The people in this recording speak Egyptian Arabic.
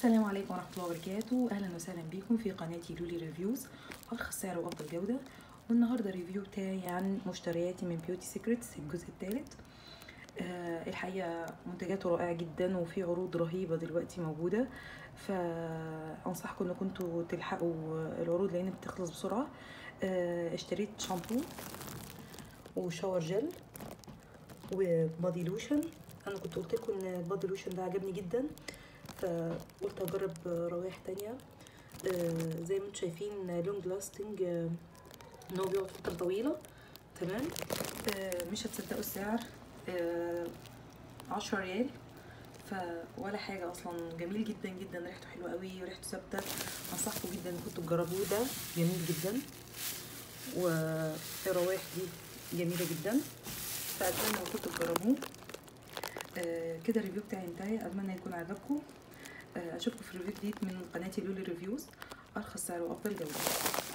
السلام عليكم ورحمة الله وبركاته أهلا وسهلا بكم في قناتي لولي ريفيوز أرخص سعر وأفضل جودة والنهاردة ريفيو بتاعي عن مشترياتي من بيوتي سيكريتس الجزء الثالث آه الحقيقة منتجاته رائعة جدا وفي عروض رهيبة دلوقتي موجودة فأنصحكم إن كنتوا تلحقوا العروض لأن بتخلص بسرعة آه اشتريت شامبو وشاور جل وبادي لوشن انا كنت قلت لكم ان البادي لوشن ده عجبني جدا فقلت اجرب روايح تانية آه زي ما انتم شايفين لونج لاستنج آه ان هو بيقعد فتره طويله تمام آه مش هتصدقوا السعر عشرة ريال ف ولا حاجه اصلا جميل جدا جدا ريحته حلوه قوي وريحته ثابته انصحكم جدا ان كنتوا تجربوه ده جميل جدا والروايح دي جميله جدا فاتمنى ان كنتوا تجربوه آه كده الريفيو بتاعي انتهى اتمنى يكون عجبكم آه اشوفكم في ريفيو جديد من قناتي لولي ريفيوز ارخص سعر وافضل جوده